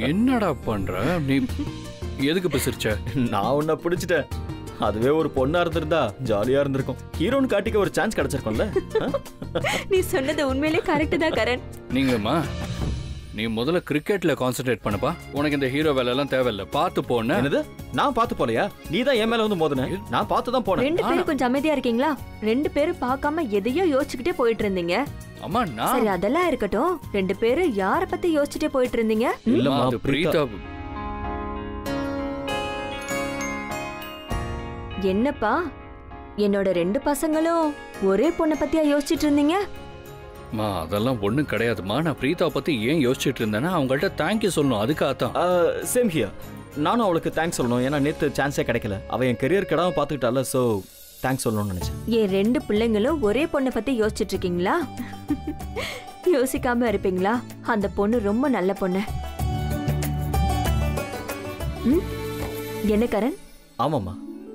என்னடா பண்ற நீ எதுக்கு இப்ப சிரிச்ச நான் உன்னை பிடிச்சிட்டேன் அதுவே ஒரு பொண்ணா இருந்திருந்தா ஜாலியா இருந்திருக்கும் ஹீரோன்னு காட்டிக்க ஒரு சான்ஸ் கிடைச்சிருக்கும்ல ஆ? நீ சொன்னது உண்மையிலே கரெக்ட் தான் கரண் நீங்கம்மா நீ முதல்ல கிரிக்கெட்ல கான்சென்ட்ரேட் பண்ணப்பா உனக்கு இந்த ஹீரோ வேலை எல்லாம் தேவையில்ல பார்த்து போன என்னது நான் பார்த்து போலையா நீ தான் என் மேல வந்து மோதுன நான் பார்த்து தான் போனேன் ரெண்டு பேரும் கொஞ்சம் அமைதியா இருக்கீங்களா ரெண்டு பேரும் பார்க்காம எதையோ யோசிச்சுக்கிட்டே போயிட்டு இருந்தீங்க அம்மா நான் சரி அதெல்லாம் இருக்கட்டும் ரெண்டு பேரும் யார பத்தி யோசிச்சுட்டே போயிட்டு இருந்தீங்க இல்லம்மா அது பிரீதா பிரீதா என்னப்பா என்னோட ரெண்டு பசங்களும் ஒரே பொண்ணை பத்தியா யோசிச்சுட்டு இருந்தீங்க மா அதெல்லாம் ஒண்ணும் கிடையாதுமா நான் பிரீதா பத்தி ஏன் யோசிச்சுட்டு இருந்தேன்னா அவங்கள்ட்ட தேங்க்யூ சொல்லணும் அதுக்காக தான் சேம் ஹியர் நானும் அவளுக்கு தேங்க்ஸ் சொல்லணும் ஏன்னா நேத்து சான்ஸே கிடைக்கல அவ என் கெரியர் கெடாம பார்த்துக்கிட்டால ஸோ தேங்க்ஸ் சொல்லணும்னு நினைச்சேன் என் ரெண்டு பிள்ளைங்களும் ஒரே பொண்ணை பத்தி யோசிச்சுட்டு இருக்கீங்களா யோசிக்காம இருப்பீங்களா அந்த பொண்ணு ரொம்ப நல்ல பொண்ணு ம்? என்ன கரண் ஆமாம்மா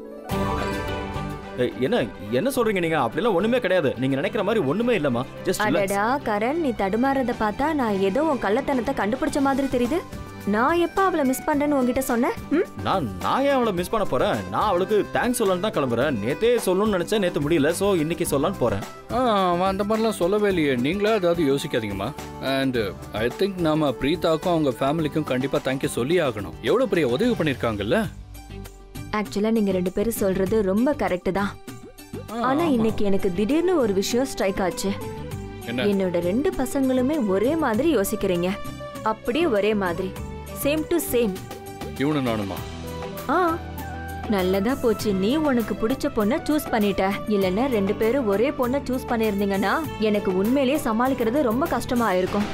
ஏய், என்ன என்ன சொல்றீங்க நீங்க அப்படிலாம் ஒண்ணுமே கிடையாது நீங்க நினைக்கிற மாதிரி ஒண்ணுமே இல்லம்மா ஜஸ்ட் அடடா கரண் நீ தடுமாறத பார்த்தா நான் ஏதோ உன் கள்ளத்தனத்தை கண்டுபிடிச்ச மாதிரி தெரியுது நான் எப்ப அவளை மிஸ் பண்றேன்னு உன்கிட்ட சொன்னேன் ம்? நான் நான் ஏன் அவளை மிஸ் பண்ண போறேன் நான் அவளுக்கு தேங்க்ஸ் சொல்லலாம்னு தான் கிளம்புறேன் நேத்தே சொல்லணும்னு நினைச்சேன் நேத்து முடியல ஸோ இன்னைக்கு சொல்லலாம்னு போறேன் ஆ, அவன் அந்த மாதிரிலாம் சொல்லவே இல்லையே நீங்களா ஏதாவது யோசிக்காதீங்கம்மா அண்ட் ஐ திங்க் நாம பிரீதாக்கும் அவங்க ஃபேமிலிக்கும் கண்டிப்பா தேங்க்யூ சொல்லி ஆகணும் எவ்வளவு பெரிய உதவி பண்ணிருக்காங்கல்ல ஆக்சுவலா நீங்க ரெண்டு பேரும் சொல்றது ரொம்ப கரெக்ட் தான் ஆ, ஆனா ஆமா. இன்னைக்கு எனக்கு திடீர்னு ஒரு விஷயம் ஸ்ட்ரைக் ஆச்சு என்ன என்னோட ரெண்டு பசங்களுமே ஒரே மாதிரி யோசிக்கிறீங்க அப்படியே ஒரே மாதிரி சேம் டு சேம் இவனு நானுமா ஆ நல்லதா போச்சு நீ உனக்கு பிடிச்ச பொண்ண சூஸ் பண்ணிட்ட இல்லைன்னா ரெண்டு பேரும் ஒரே பொண்ண சூஸ் பண்ணியிருந்தீங்கன்னா எனக்கு உண்மையிலேயே சமாளிக்கிறது ரொம்ப கஷ்டமா இருக்கும்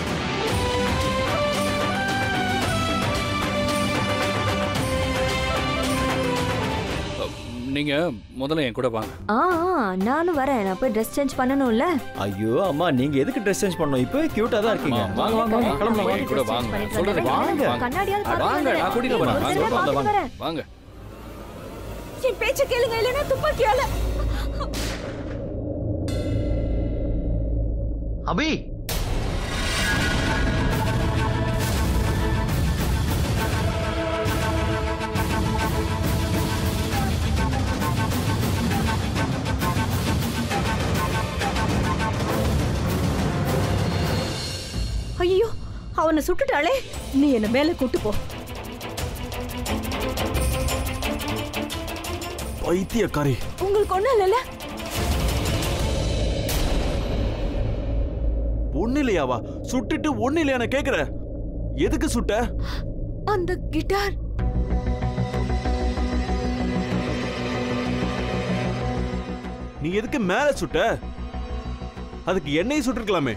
நீங்க முதல்ல என் கூட வாங்க ஆ ஆ, நானும் வரேன் நான் போய் ட்ரெஸ் சேஞ்ச் பண்ணணும்ல ஐயோ அம்மா நீங்க எதுக்கு ட்ரெஸ் சேஞ்ச் பண்ணணும் இப்பவே கியூட்டா தான் இருக்கீங்க ஆமா, வாங்க வாங்க வாங்க கிளம்பலாம் என் கூட வாங்க சொல்றது வாங்க. வாங்க கண்ணாடியாவது வாங்க பார்த்துட்டு நான் கூட்டிட்டு வரேன். வரேன் ஒரு வாங்க சிலர் வாங்க, பார்த்துட்டு வாங்க. வரேன். வாங்க என் பேச்ச கேளுங்க இல்லைன்னா துப்பாக்கியால அபி ஐயோ அவனை சுட்டுட்டாளே நீ என்ன மேல கூட்டு போ பைத்தியக்காரி உங்களுக்கு ஒண்ணும் இல்லைல்ல ஒண்ணு இல்லையாவா சுட்டுட்டு ஒண்ணு இல்லையா நான் கேக்குற எதுக்கு சுட்ட அந்த கிட்டார் நீ எதுக்கு மேல சுட்ட அதுக்கு எண்ணெய் சுட்டிருக்கலாமே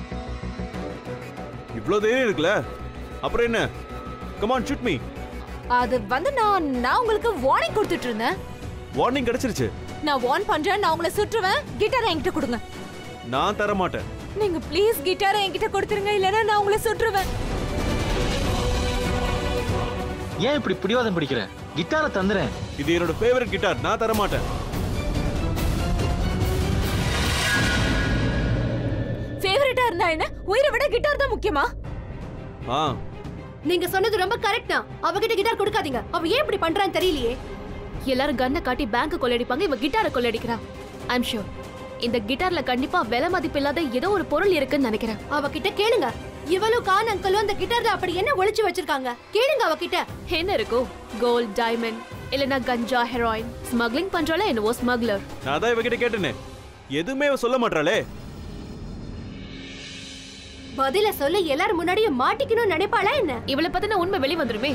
இவ்ளோ தைரியம் இருக்குல்ல அப்புறம் என்ன கமான் ஷூட் மீ அது வந்து நான் நான் உங்களுக்கு வார்னிங் கொடுத்துட்டு இருந்தேன் வார்னிங் கிடைச்சிருச்சு நான் வார்ன் பண்றேன் நான் உங்களை சுற்றுவேன் கிட்டாரை என்கிட்ட கொடுங்க நான் தர மாட்டேன் நீங்க ப்ளீஸ் கிட்டாரை என்கிட்ட கொடுத்துருங்க இல்லைன்னா நான் உங்களை சுற்றுவேன் ஏன் இப்படி பிடிவாதம் பிடிக்கிற கிட்டாரை தந்துறேன் இது என்னோட ஃபேவரட் கிட்டார் நான் தர மாட்டேன் ஃபேவரட்டா இருந்தா என்ன உயிரை விட கிட்டார் தான் முக்கியமா ஆ நீங்க சொன்னது ரொம்ப கரெக்ட் தான் அவகிட்ட கிட்டார் கொடுக்காதீங்க அவ ஏன் இப்படி பண்றான்னு தெரியலையே எல்லாரும் கன்னை காட்டி பேங்க் கொள்ளடிப்பாங்க இவ கிட்டாரை கொள்ளடிக்கிறா ஐம் ஷூர் இந்த கிட்டார்ல கண்டிப்பா விலை மதிப்பு இல்லாத ஏதோ ஒரு பொருள் இருக்குன்னு நினைக்கிறேன் அவகிட்ட கேளுங்க இவளும் கான் அங்கிளும் அந்த கிட்டார்ல அப்படி என்ன ஒளிச்சு வச்சிருக்காங்க கேளுங்க அவகிட்ட என்ன இருக்கும் கோல்ட் டைமண்ட் இல்லனா கஞ்சா ஹெராயின் ஸ்மக்லிங் பண்றாளா என்னவோ ஸ்மக்லர் நான் அதான் இவகிட்ட கேட்டேனே எதுவுமே இவ சொல்ல மாட்டாளே பதில சொல்ல எல்லாரும் முன்னாடியும் மாட்டிக்கணும்னு நினைப்பாளா என்ன இவளை பத்தின உண்மை வெளி வந்துருமே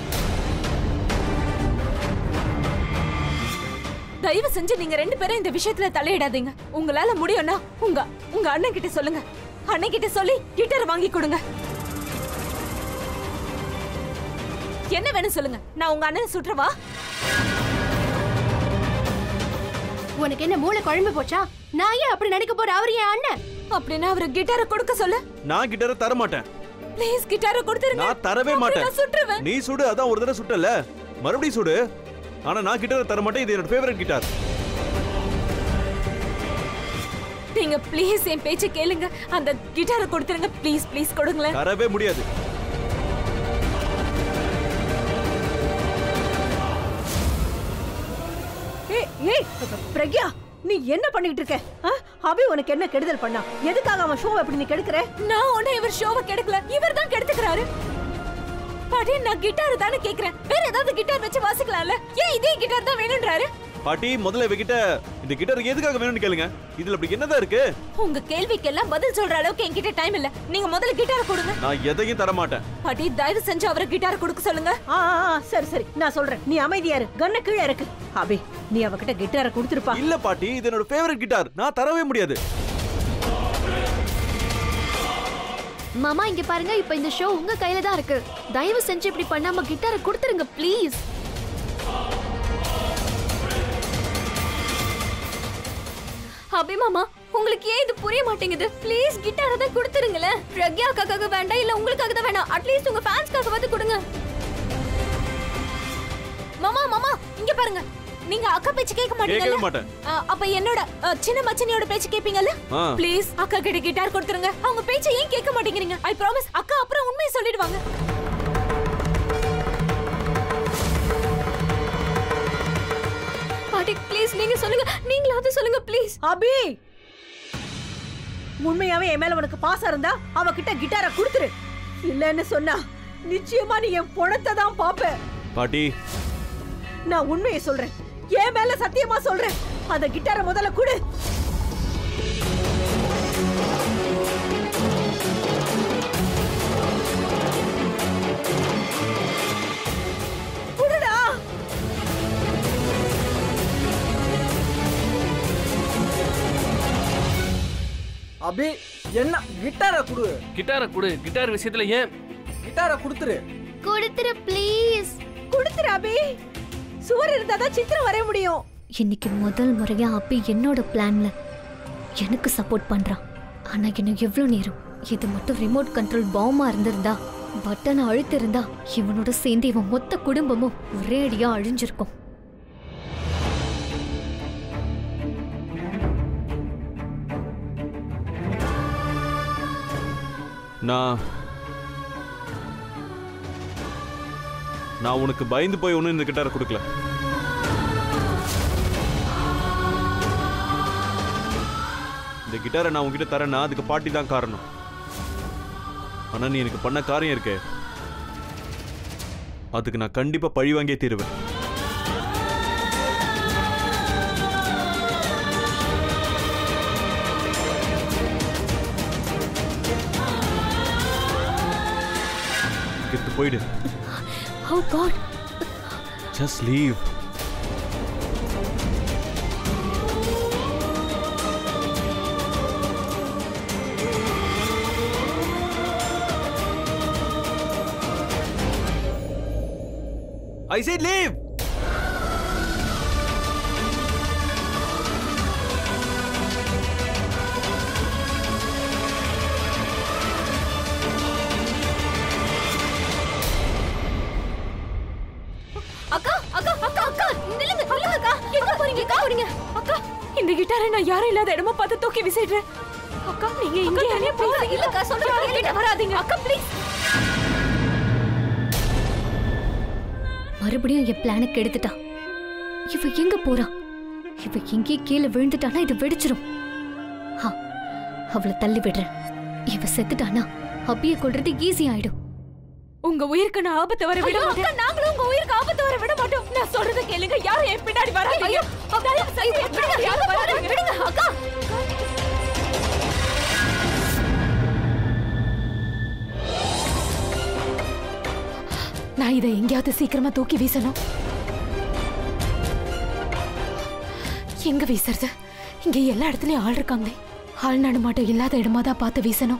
தயவு செஞ்சு நீங்க ரெண்டு பேரும் இந்த விஷயத்துல தலையிடாதீங்க உங்களால முடியும்னா உங்க உங்க அண்ணன் கிட்ட சொல்லுங்க அண்ணன் கிட்ட சொல்லி கிட்டார் வாங்கி கொடுங்க என்ன வேணும் சொல்லுங்க நான் உங்க அண்ணனை சுற்றுவா உனக்கு என்ன மூளை குழம்பு போச்சா நான் ஏன் அப்படி நினைக்க போற அவர் என் அண்ணன் அப்படின்னா அவரு கிட்டாரை கொடுக்க சொல்லு நான் கிட்டாரை தர மாட்டேன் ப்ளீஸ் கிட்டாரை கொடுத்துருங்க நான் தரவே அப்படி மாட்டேன் நான் சுற்றுவேன் நீ சுடு அதான் ஒரு தடவை சுட்டல மறுபடியும் சுடு ஆனா நான் கிட்டாரை தர மாட்டேன் இது என்னோட ஃபேவரட் கிட்டார் நீங்க ப்ளீஸ் என் பேச்சை கேளுங்க அந்த கிட்டாரை கொடுத்துருங்க ப்ளீஸ் ப்ளீஸ் கொடுங்களேன் தரவே முடியாது ஏய் பிரக்யா நீ என்ன பண்ணிட்டு இருக்க ஆ? அபி உனக்கு என்ன கெடுதல் பண்ணா எதுக்காக அவன் ஷோவை இப்படி நீ கெடுக்கிற நான் உன்னை இவர் ஷோவை கெடுக்கல இவர் தான் கெடுத்துக்கிறாரு பாட்டி நான் கிட்டார் தானே கேக்குறேன் வேற ஏதாவது கிட்டார் வச்சு வாசிக்கலாம்ல ஏன் இதே கிட்டார் தான் வேணும்ன்றாரு பாட்டி முதல்ல இவகிட்ட இந்த கிட்டார் எதுக்காக வேணும்னு கேளுங்க இதுல அப்படி என்னதான் இருக்கு உங்க கேள்விக்கெல்லாம் பதில் சொல்ற அளவுக்கு என்கிட்ட டைம் இல்ல நீங்க முதல்ல கிட்டார் கொடுங்க நான் எதையும் தர மாட்டேன் பாட்டி தயவு செஞ்சு அவரை கிட்டார் கொடுக்க சொல்லுங்க ஆ ஆ, ஆ, சரி சரி நான் சொல்றேன் நீ அமைதியா இரு கண்ண கீழே இருக்கு அபி நீ அவகிட்ட கிட்டார கொடுத்துருப்பா இல்ல பாட்டி இது என்னோட ஃபேவரட் கிட்டார் நான் தரவே முடியாது மாமா இங்க பாருங்க இப்ப இந்த ஷோ உங்க கையில தான் இருக்கு தயவு செஞ்சு இப்படி பண்ணாம கிட்டாரை கொடுத்துருங்க ப்ளீஸ் அபி மாமா உங்களுக்கு ஏன் இது புரிய மாட்டேங்குது ப்ளீஸ் கிட்டாரை தான் கொடுத்துருங்களேன் பிரக்யா அக்காக்காக வேண்டாம் இல்ல உங்களுக்காக தான் வேணாம் அட்லீஸ்ட் உங்க ஃபேன்ஸ்க்காகவாது கொடுங்க மாமா மாமா இங்க பாருங்க நீங்க அக்கா பேச்சு கேட்க கேட்கவே மாட்டீங்கல்ல மாட்டேன் ஆ, அப்ப என்னோட ஆ, சின்ன மச்சனியோட பேச்சு கேப்பீங்கல்ல ஆ. ப்ளீஸ் அக்கா கிட்ட கிட்டார் கொடுத்துருங்க அவங்க பேச்சை ஏன் கேட்க மாட்டேங்கிறீங்க ஐ ப்ராமிஸ் அக்கா அப்புறம் உண்மையை சொல்லிடுவாங்க பாட்டி ப்ளீஸ் நீங்க சொல்லுங்க நீங்களாவது சொல்லுங்க ப்ளீஸ் அபி உண்மையாவே என் மேல உனக்கு பாசம் இருந்தா அவகிட்ட கிட்டார கொடுத்துரு இல்லன்னு சொன்னா நிச்சயமா நீ என் பணத்தை தான் பாப்ப பாட்டி நான் உண்மையை சொல்றேன் என் மேல சத்தியமா சொல்றேன் அந்த கிட்டார முதல்ல கொடு குடுடா அபி என்ன கிட்டாரை கொடு கிட்டாரை கொடு கிட்டார் விஷயத்துல ஏன் கிட்டாரை கொடுத்துரு கொடுத்துரு ப்ளீஸ் கொடுத்துரு அபி சுவர் இருந்தாதான் சித்திரம் வரைய முடியும் இன்னைக்கு முதல் முறையா அப்பி என்னோட பிளான்ல எனக்கு சப்போர்ட் பண்றான் ஆனா இன்னும் எவ்வளவு நேரம் இது மட்டும் ரிமோட் கண்ட்ரோல் பாமா இருந்திருந்தா பட்டனை அழுத்திருந்தா இவனோட சேர்ந்து இவன் மொத்த குடும்பமும் ஒரே அடியா அழிஞ்சிருக்கும் நான் நான் உனக்கு பயந்து போய் ஒன்றும் இந்த கிட்டாரை கொடுக்கல இந்த கிட்டாரை நான் உன்கிட்ட தரேன்னா அதுக்கு பாட்டி தான் காரணம் ஆனா நீ எனக்கு பண்ண காரியம் இருக்கே அதுக்கு நான் கண்டிப்பா பழி வாங்கியே தீருவேன் கிட்ட போயிடு oh God just leave I said leave! அக்கா அக்கா அக்கா அக்கா நில்லுங்க நில்லுங்க அக்கா எங்க போறீங்க அக்கா போறீங்க அக்கா இந்த கிட்டாரை நான் யாரும் இல்லாத இடமா பார்த்து தூக்கி விசிடுறேன் அக்கா நீங்க இங்க யாரே போங்க இல்லக்கா சொல்றேன் கிட்ட வராதீங்க அக்கா ப்ளீஸ் மறுபடியும் என் பிளானை கெடுத்துட்டா இவ எங்க போறா இவ எங்கே கீழே விழுந்துட்டானா இது வெடிச்சிரும் ஹா அவளை தள்ளி விடுறேன் இவ செத்துட்டானா அப்பிய கொள்றது ஈஸி ஆயிடும் உங்க உயிருக்கு நான் ஆபத்து வர விட மாட்டேன் நாங்களும் உங்க உயிருக்கு ஆபத்து வர விட மாட்டோம் நான் சொல்றத கேளுங்க யாரும் என் பின்னாடி வராதீங்க ஐயோ தயவு செய்து என் பின்னாடி யாரும் வராதீங்க விடுங்க அக்கா நான் இதை எங்கேயாவது சீக்கிரமா தூக்கி வீசணும் எங்க வீசுறது இங்க எல்லா இடத்துலயும் ஆள் இருக்காங்களே ஆள் நடமாட்டம் இல்லாத இடமா தான் பார்த்து வீசணும்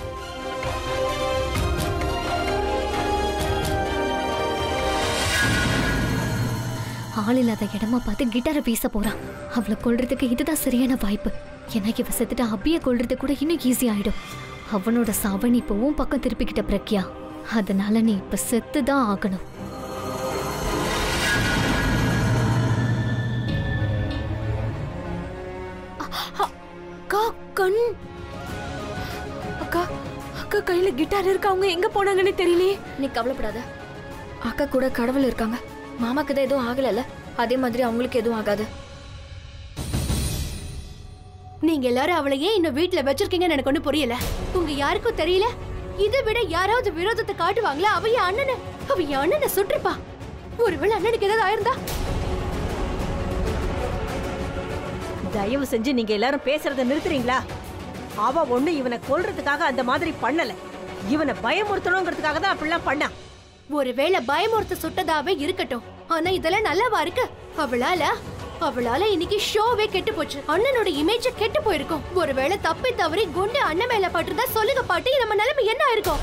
ஆள் இல்லாத இடமா பார்த்து கிட்டாரை வீச போறான் அவளை கொல்றதுக்கு இதுதான் சரியான வாய்ப்பு ஏன்னா இவ செத்துட்டு அபிய கொல்றது கூட இன்னும் ஈஸி ஆயிடும் அவனோட சாவ நீ இப்போ உன் பக்கம் திருப்பிக்கிட்ட பிரக்யா அதனால நீ இப்ப செத்து தான் ஆகணும் அக்கா கண் அக்கா அக்கா கையில கிட்டார் இருக்கு அவங்க எங்க போனாங்கன்னு தெரியலையே நீ கவலைப்படாத அக்கா கூட கடவுள் இருக்காங்க மாமாக்கு தான் எதுவும் ஆகலைல்ல அதே மாதிரி அவங்களுக்கு எதுவும் ஆகாது நீங்க எல்லாரும் அவளை ஏன் இன்னும் வீட்ல வச்சிருக்கீங்கன்னு எனக்கு ஒண்ணு புரியல உங்க யாருக்கும் தெரியல இதை விட யாராவது விரோதத்தை காட்டுவாங்களா அவ என் அண்ணனை அவ என் அண்ணனை சுற்றுப்பா ஒருவேளை அண்ணனுக்கு ஏதாவது ஆயிருந்தா தயவு செஞ்சு நீங்க எல்லாரும் பேசுறத நிறுத்துறீங்களா அவ ஒண்ணு இவனை கொல்றதுக்காக அந்த மாதிரி பண்ணல இவனை பயமுறுத்தணுங்கிறதுக்காக தான் அப்படிலாம் பண்ணா ஒருவேளை பயமுறுத்த சுட்டதாவே இருக்கட்டும் ஆனா இதெல்லாம் நல்லாவா இருக்கு அவளால அவளால இன்னைக்கு ஷோவே கெட்டு போச்சு அண்ணனோட இமேஜ் கெட்டு போயிருக்கும் ஒருவேளை தப்பி தவறி குண்டு அண்ணன் மேல பட்டுருந்தா சொல்லுங்க பாட்டி நம்ம நிலைமை என்ன ஆயிருக்கும்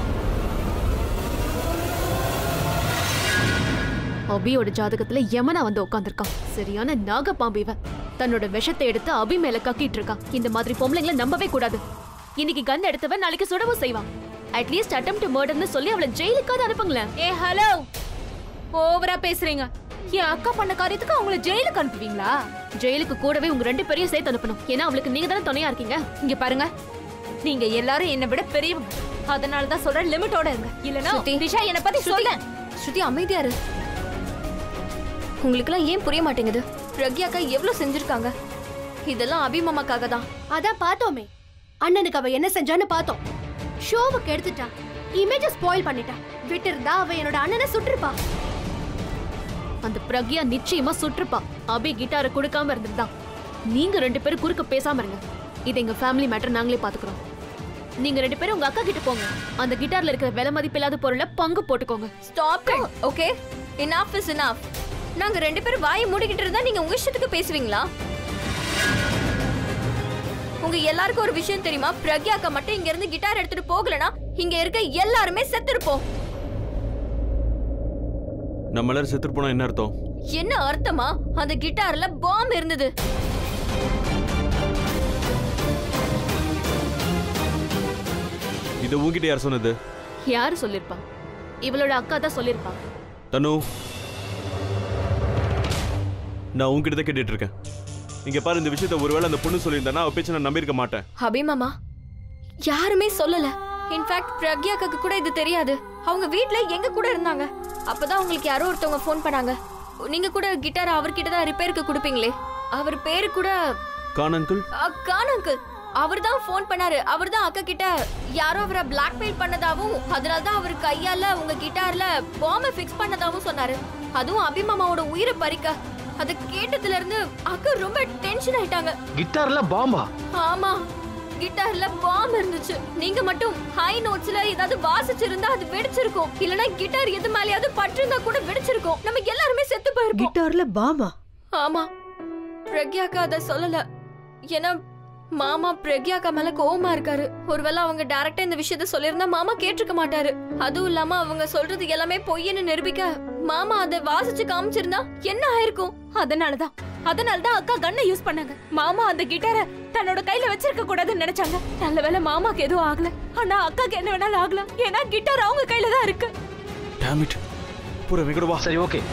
அபியோட ஜாதகத்துல யமனா வந்து உட்காந்துருக்கான் சரியான நாகப்பாம்பு இவன் தன்னோட விஷத்தை எடுத்து அபி மேல கக்கிட்டு இருக்கான் இந்த மாதிரி பொம்பளைங்கள நம்பவே கூடாது இன்னைக்கு கன் எடுத்தவன் நாளைக்கு சுடவும் செய்வான் அட்லீஸ்ட் அட்டம் டு மர்டர்னு சொல்லி அவளை ஜெயிலுக்காவது அனுப்புங்களேன் ஏ ஹலோ ஓவரா பேசுறீங்க என் அக்கா பண்ண காரியத்துக்கு அவங்கள ஜெயிலுக்கு அனுப்புவீங்களா ஜெயிலுக்கு கூடவே உங்க ரெண்டு பேரையும் சேர்த்து அனுப்பணும் ஏன்னா அவளுக்கு நீங்க தானே துணையா இருக்கீங்க இங்க பாருங்க நீங்க எல்லாரும் என்னை விட பெரியவங்க அதனால தான் சொல்றேன் லிமிட்டோட இருங்க இல்லனா ரிஷா என்ன பத்தி சொல்ல ஸ்ருதி அமைதியா இரு உங்களுக்குலாம் ஏன் புரிய மாட்டேங்குது பிரக்யாக்கா எவ்வளவு செஞ்சிருக்காங்க இதெல்லாம் அபிமாமாக்காக தான் அதான் பார்த்தோமே அண்ணனுக்கு அவ என்ன செஞ்சான்னு பார்த்தோம் ஷோவை கெடுத்துட்டா இமேஜ ஸ்பாயில் பண்ணிட்டா விட்டு இருந்தா அவ என்னோட அண்ணனை சுட்டிருப்பா அந்த பிரக்யா நிச்சயமா சுற்றுப்பா அபி கிட்டாரை கொடுக்காம இருந்திருந்தான் நீங்க ரெண்டு பேரும் குறுக்க பேசாம இருங்க இது எங்க ஃபேமிலி மேட்டர் நாங்களே பாத்துக்கிறோம் நீங்க ரெண்டு பேரும் உங்க அக்கா கிட்ட போங்க அந்த கிட்டார்ல இருக்கிற விலை மதிப்பில்லாத பொருளை பங்கு போட்டுக்கோங்க stop okay enough is enough நாங்க ரெண்டு பேரும் வாயை மூடிக்கிட்டு இருந்தா நீங்க உங்க இஷ்டத்துக்கு பேசுவீங்களா உங்க எல்லாருக்கும் ஒரு விஷயம் தெரியுமா பிரக்யாக்கா மட்டும் இங்க இருந்து கிட்டார் எடுத்துட்டு போகலனா இங்க இருக்க எல்லாருமே செத்துருப்போம் நம்ம எல்லாரும் செத்துட்டு போனா என்ன அர்த்தம் என்ன அர்த்தமா அந்த கிட்டார்ல பாம் இருந்தது இது உங்ககிட்ட யார் சொன்னது யாரு சொல்லிருப்பா இவளோட அக்கா தான் சொல்லிருப்பா தனு நான் உங்ககிட்ட தான் கேட்டுட்டு இருக்கேன் இங்க பாரு இந்த விஷயத்த ஒருவேளை அந்த பொண்ணு சொல்லியிருந்தானா அவ பேச்ச நான் நம்பியிருக்க மாட்டேன் அபி மாமா யாருமே சொல்லல இன்ஃபேக்ட் பிரக்யாக்காக்கு கூட இது தெரியாது அவங்க வீட்ல எங்க கூட இருந்தாங்க அப்பதான் உங்களுக்கு யாரோ ஒருத்தவங்க ஃபோன் பண்ணாங்க நீங்க கூட கிட்டார் அவர்கிட்ட தான் ரிப்பேருக்கு கொடுப்பீங்களே அவர் பேரு கூட கான் அங்கிள் கான் அங்கிள் அவர் தான் ஃபோன் பண்ணாரு அவர் தான் அக்கா கிட்ட யாரோ அவரை பிளாக்மெயில் பண்ணதாவும் அதனால தான் அவர் கையால உங்க கிட்டார்ல பாம்பை ஃபிக்ஸ் பண்ணதாவும் சொன்னாரு அதுவும் அபிமாமாவோட உயிரை பறிக்க அதை கேட்டதுல இருந்து அக்கா ரொம்ப டென்ஷன் ஆயிட்டாங்க கிட்டார்ல பாம்பா ஆமா கிட்டார்ல பாம் இருந்துச்சு நீங்க மட்டும் ஹை நோட்ஸ்ல ஏதாவது வாசிச்சிருந்தா அது வெடிச்சிருக்கும் இல்லனா கிட்டார் எது மேலயாவது பட்டிருந்தா கூட வெடிச்சிருக்கும் நம்ம எல்லாருமே செத்து போயிருப்போம் கிட்டார்ல பாமா ஆமா பிரக்யாக்கா அத சொல்லல ஏன்னா மாமா பிரக்யாக்கா மேல கோவமா இருக்காரு ஒருவேளை அவங்க டைரக்டா இந்த விஷயத்த சொல்லியிருந்தா மாமா கேட்டிருக்க மாட்டாரு அதுவும் இல்லாம அவங்க சொல்றது எல்லாமே பொய்ன்னு நிரூபிக்க மாமா அதை வாசிச்சு காமிச்சிருந்தா என்ன ஆயிருக்கும் அதனாலதான் அதனாலதான் அக்கா கண்ணை யூஸ் பண்ணாங்க மாமா அந்த கிட்டார தன்னோட கையில வச்சிருக்க கூடாதுன்னு நினைச்சாங்க நல்ல வேளை மாமாக்கு எதுவும் ஆகல ஆனா அக்காக்கு என்ன வேணாலும் ஆகலாம் ஏன்னா கிட்டார் அவங்க கையில தான் இருக்கு டேம் இட் பூரா வெங்கட வா சரி ஓகே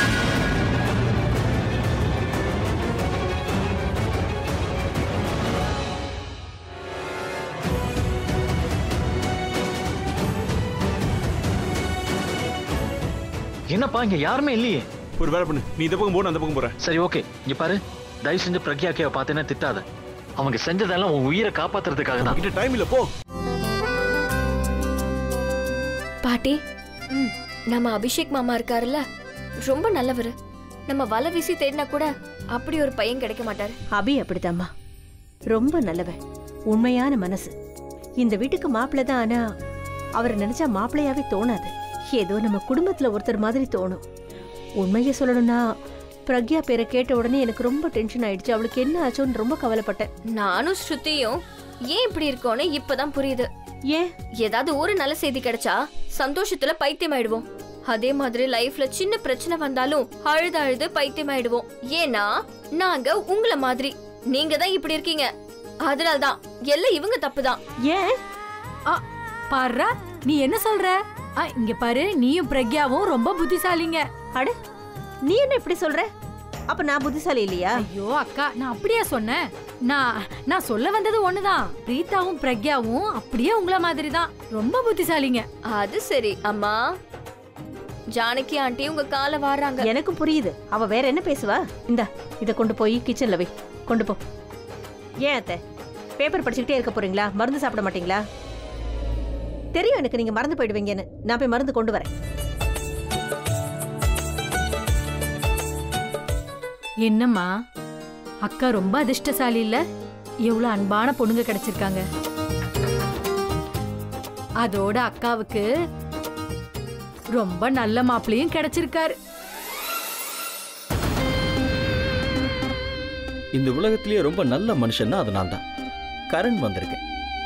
என்னப்பா இங்க யாருமே இல்லையே ஒரு வேலை பண்ணு நீ இந்த பக்கம் போ நான் அந்த பக்கம் போறேன் சரி ஓகே இங்க பாரு தயவு செஞ்சு பிரக்யாக்கைய பார்த்தேன்னா திட்டாத அவங்க செஞ்சதெல்லாம் உன் உயிரை காப்பாத்துறதுக்காக தான் கிட்ட டைம் இல்ல போ பாட்டி நம்ம அபிஷேக் மாமா இருக்காருல்ல ரொம்ப நல்லவர் நம்ம வலை வீசி தேடினா கூட அப்படி ஒரு பையன் கிடைக்க மாட்டாரு அபி அப்படித்தாம்மா ரொம்ப நல்லவன் உண்மையான மனசு இந்த வீட்டுக்கு மாப்பிள்ளை தான் ஆனா அவரை நினைச்சா மாப்பிள்ளையாவே தோணாது ஏதோ நம்ம குடும்பத்துல ஒருத்தர் மாதிரி தோணும் உண்மையை சொல்லணும்னா பிரக்யா பேரை கேட்ட உடனே எனக்கு ரொம்ப டென்ஷன் ஆயிடுச்சு அவளுக்கு என்ன ஆச்சோன்னு ரொம்ப கவலைப்பட்டேன் நானும் ஸ்ருதியும் ஏன் இப்படி இருக்கோன்னு இப்பதான் புரியுது ஏன் ஏதாவது ஒரு நல்ல செய்தி கிடைச்சா சந்தோஷத்துல பைத்தியம் ஆயிடுவோம் அதே மாதிரி லைஃப்ல சின்ன பிரச்சனை வந்தாலும் அழுது அழுது பைத்தியம் ஆயிடுவோம் ஏன்னா நாங்க உங்கள மாதிரி நீங்க தான் இப்படி இருக்கீங்க அதனால்தான் எல்லாம் இவங்க தப்பு தான் ஏன் பாருடா நீ என்ன சொல்ற ஆ, இங்க பாரு நீயும் பிரக்யாவும் ரொம்ப புத்திசாலிங்க அட நீ என்ன இப்படி சொல்ற அப்ப நான் புத்திசாலி இல்லையா ஐயோ அக்கா நான் அப்படியா சொன்னேன் நான் நான் சொல்ல வந்தது ஒண்ணுதான் பிரீத்தாவும் பிரக்யாவும் அப்படியே உங்கள மாதிரி தான் ரொம்ப புத்திசாலிங்க அது சரி அம்மா ஜானகி ஆண்டி உங்க கால வாடுறாங்க எனக்கும் புரியுது அவ வேற என்ன பேசுவா இந்தா இத கொண்டு போய் கிச்சன்ல வை கொண்டு போ ஏன் அத்தை பேப்பர் படிச்சுக்கிட்டே இருக்க போறீங்களா மருந்து சாப்பிட மாட்டீங்களா தெரியும் எனக்கு நீங்க மறந்து போயிடுவீங்கன்னு நான் போய் மருந்து கொண்டு வரேன் என்னம்மா அக்கா ரொம்ப அதிர்ஷ்டசாலி இல்ல எவ்வளவு அன்பான பொண்ணுங்க கிடைச்சிருக்காங்க அதோட அக்காவுக்கு ரொம்ப நல்ல மாப்பிளையும் கிடைச்சிருக்காரு இந்த உலகத்திலேயே ரொம்ப நல்ல மனுஷன்னா அது நான் தான் கரண் வந்திருக்கேன்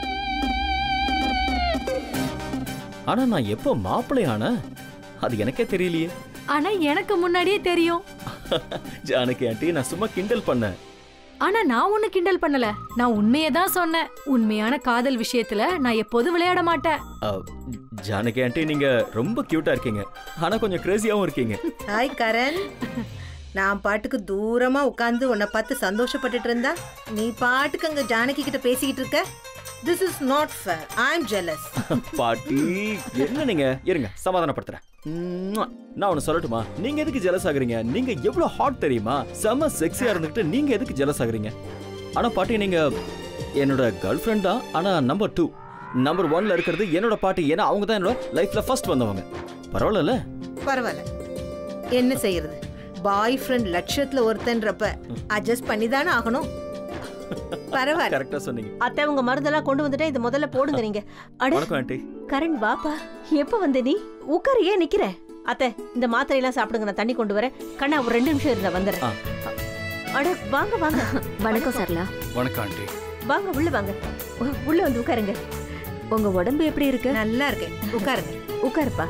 ஆனா நான் எப்போ மாப்பிள்ளை ஆன அது எனக்கே தெரியலையே ஆனா எனக்கு முன்னாடியே தெரியும் ஜானகி ஆண்டி நான் சும்மா கிண்டல் பண்ணேன் ஆனா நான் ஒண்ணு கிண்டல் பண்ணல நான் உண்மையை தான் சொன்னேன் உண்மையான காதல் விஷயத்துல நான் எப்போதும் விளையாட மாட்டேன் அஹ், ஜானகி ஆண்டி நீங்க ரொம்ப கியூட்டா இருக்கீங்க ஆனா கொஞ்சம் கிரேசியாவும் இருக்கீங்க ஹாய் கரண் நான் பாட்டுக்கு தூரமா உட்கார்ந்து உன்னை பார்த்து சந்தோஷப்பட்டுட்டு இருந்தா நீ பாட்டுக்கு அங்க ஜானகி கிட்ட பேசிக்கிட்டு இருக்க this is not fair I am jealous பாட்டி என்ன நீங்க இருங்க சமாதானப்படுத்துறேன் ம்ம். நான் ஒன்னு சொல்லட்டுமா நீங்க எதுக்கு ஜெலஸ் ஆகுறீங்க நீங்க எவ்வளவு ஹாட் தெரியுமா செம செக்ஸியா இருந்துகிட்டு நீங்க எதுக்கு ஜெலஸ் ஆகுறீங்க ஆனா பாட்டி நீங்க என்னோட கேர்ள் ஃப்ரெண்ட் தான் ஆனா நம்பர் டூ நம்பர் ஒன்ல இருக்கிறது என்னோட பாட்டி ஏன்னா அவங்க தான் என்னோட லைஃப்ல ஃபர்ஸ்ட் வந்தவங்க பரவாயில்ல பரவாயில்ல என்ன செய்யறது பாய் ஃப்ரெண்ட் லட்சத்துல ஒருத்தன்றப்ப அட்ஜஸ்ட் பண்ணி தானே ஆகணும் பரவாயில்ல கரெக்டா சொன்னீங்க அத்தை உங்க மருந்தெல்லாம் கொண்டு வந்துட்டேன் இது முதல்ல போடுங்க நீங்க அட வணக்கம் ஆண்டி கரண் வாப்பா எப்ப வந்த நீ உட்காரு ஏன் நிக்கிற அத்தை இந்த மாத்திரை எல்லாம் சாப்பிடுங்க நான் தண்ணி கொண்டு வரேன் கண்ணா ஒரு ரெண்டு நிமிஷம் இருந்தா வந்துடுறேன் அட வாங்க வாங்க வணக்கம் சரளா வணக்கம் ஆண்டி வாங்க உள்ள வாங்க உ- உள்ள வந்து உட்காருங்க உங்க உடம்பு எப்படி இருக்கு நல்லா இருக்கேன் உட்காருங்க உட்காருப்பா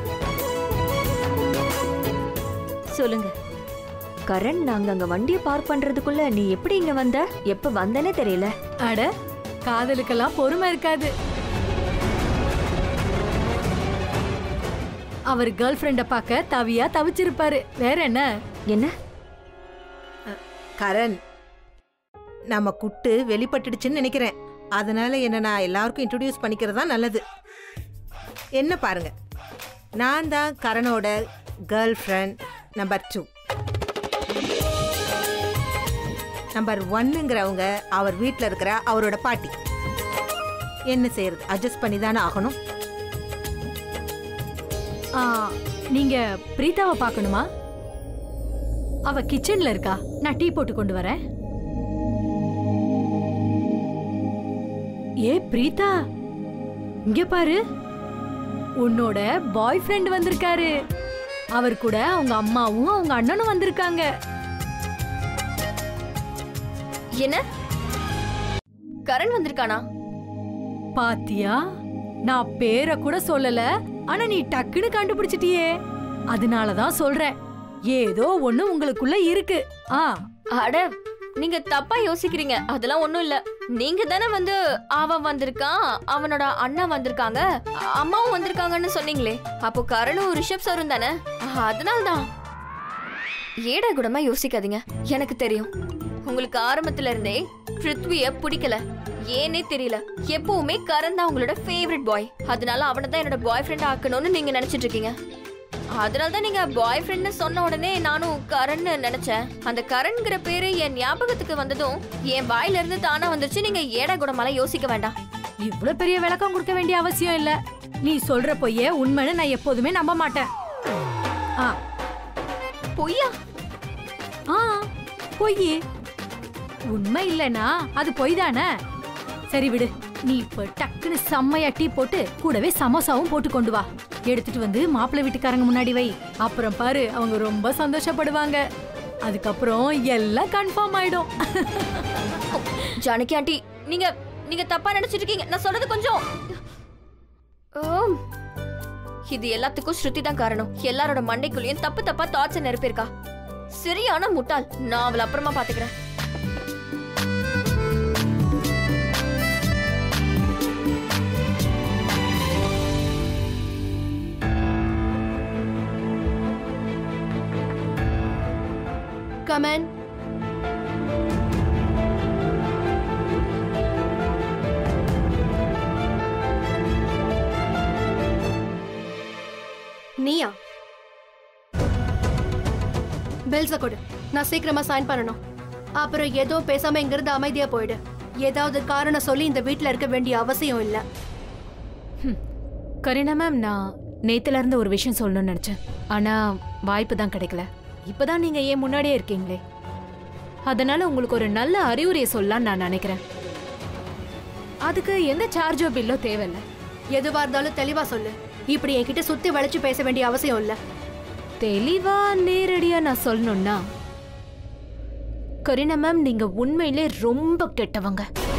சொல்லுங்க கரண் நாங்க அங்க வண்டியை பார்க் பண்றதுக்குள்ள நீ எப்படி இங்க வந்த எப்ப வந்தனே தெரியல அட காதலுக்கெல்லாம் பொறுமை இருக்காது அவர் கேர்ள் ஃப்ரெண்ட பார்க்க தவியா தவிச்சிருப்பாரு வேற என்ன என்ன கரண் நம்ம குட்டு வெளிப்பட்டுடுச்சுன்னு நினைக்கிறேன் அதனால என்ன நான் எல்லாருக்கும் இன்ட்ரோடியூஸ் பண்ணிக்கிறது தான் நல்லது என்ன பாருங்க நான் தான் கரணோட girl friend number two number ஒன்னுங்கிறவங்க அவர் வீட்டில் இருக்கிற அவரோட பாட்டி என்ன செய்யறது அட்ஜஸ்ட் பண்ணி தானே ஆகணும் ஆ, நீங்க பிரீதாவை பார்க்கணுமா அவ கிச்சன்ல இருக்கா நான் டீ போட்டு கொண்டு வரேன் ஏ பிரீதா இங்க பாரு உன்னோட பாய் ஃப்ரெண்ட் வந்திருக்காரு அவர் கூட அவங்க அம்மாவும் அவங்க அண்ணனும் வந்திருக்காங்க என்ன கரண் வந்திருக்கானா பாத்தியா நான் பேரை கூட சொல்லல ஆனா நீ டக்குன்னு கண்டுபிடிச்சிட்டியே அதனாலதான் சொல்றேன் ஏதோ ஒண்ணு உங்களுக்குள்ள இருக்கு ஆ அட நீங்க தப்பா யோசிக்கிறீங்க அதெல்லாம் ஒண்ணும் இல்ல நீங்க தானே வந்து அவன் வந்திருக்கான் அவனோட அண்ணன் வந்திருக்காங்க அ- அம்மாவும் வந்திருக்காங்கன்னு சொன்னீங்களே அப்போ கரணும் ரிஷப் சாரும் தானே அதனால தான் ஏடா கூடமா யோசிக்காதீங்க எனக்கு தெரியும் உங்களுக்கு ஆரம்பத்துல இருந்தே பிருத்விய பிடிக்கல ஏனே தெரியல எப்பவுமே கரண் தான் உங்களோட ஃபேவரட் பாய் அதனால அவனை தான் என்னோட பாய் ஃப்ரெண்ட் ஆக்கணும்னு நீங்க நினைச்சிட்டு இருக்கீங்க அதனால தான் நீங்க பாய் ஃப்ரெண்ட்னு சொன்ன உடனே நானும் கரண்னு நினைச்சேன் அந்த கரண்ங்கிற பேரு என் ஞாபகத்துக்கு வந்ததும் என் வாயில இருந்து தானா வந்துருச்சு நீங்க ஏடா குடமால யோசிக்க வேண்டாம் இவ்ளோ பெரிய விளக்கம் கொடுக்க வேண்டிய அவசியம் இல்ல நீ சொல்ற பொய்ய உண்மைன்னு நான் எப்போதுமே நம்ப மாட்டேன் ஆ பொய்யா ஆ பொய் உண்மை இல்லனா அது பொய் தானே சரி விடு நீ இப்ப டக்குன்னு செம்மையா டீ போட்டு கூடவே சமோசாவும் போட்டு கொண்டு வா எடுத்துட்டு வந்து மாப்பிள்ளை வீட்டுக்காரங்க முன்னாடி வை அப்புறம் பாரு அவங்க ரொம்ப சந்தோஷப்படுவாங்க அதுக்கப்புறம் எல்லாம் கன்ஃபார்ம் ஆயிடும் ஜானகி ஆண்டி நீங்க நீங்க தப்பா நினைச்சிட்டு இருக்கீங்க நான் சொல்றது கொஞ்சம் ஓம். இது எல்லாத்துக்கும் ஸ்ருதி தான் காரணம் எல்லாரோட மண்டைக்குள்ளேயும் தப்பு தப்பா தாட்ஸ் நிரப்பியிருக்கா சரியான முட்டாள் நான் அவளை அப்புறமா பாத்துக்கிறேன் கமன் நீயா பில்ஸ கொடு நான் சீக்கிரமா சைன் பண்ணணும் அப்புறம் ஏதோ பேசாம இங்கிருந்து அமைதியா போயிடு ஏதாவது காரணம் சொல்லி இந்த வீட்ல இருக்க வேண்டிய அவசியம் இல்ல கரீனா மேம் நான் நேத்துல இருந்து ஒரு விஷயம் சொல்லணும்னு நினைச்சேன் ஆனா வாய்ப்பு தான் கிடைக்கல இப்பதான் நீங்க ஏன் முன்னாடியே இருக்கீங்களே அதனால உங்களுக்கு ஒரு நல்ல அறிவுரையை சொல்லலாம்னு நான் நினைக்கிறேன் அதுக்கு எந்த சார்ஜோ பில்லோ தேவையில்லை எதுவா இருந்தாலும் தெளிவா சொல்லு இப்படி என்கிட்ட சுத்தி வளைச்சு பேச வேண்டிய அவசியம் இல்ல தெளிவா நேரடியா நான் சொல்லணும்னா கரீனா மேம் நீங்க உண்மையிலே ரொம்ப கெட்டவங்க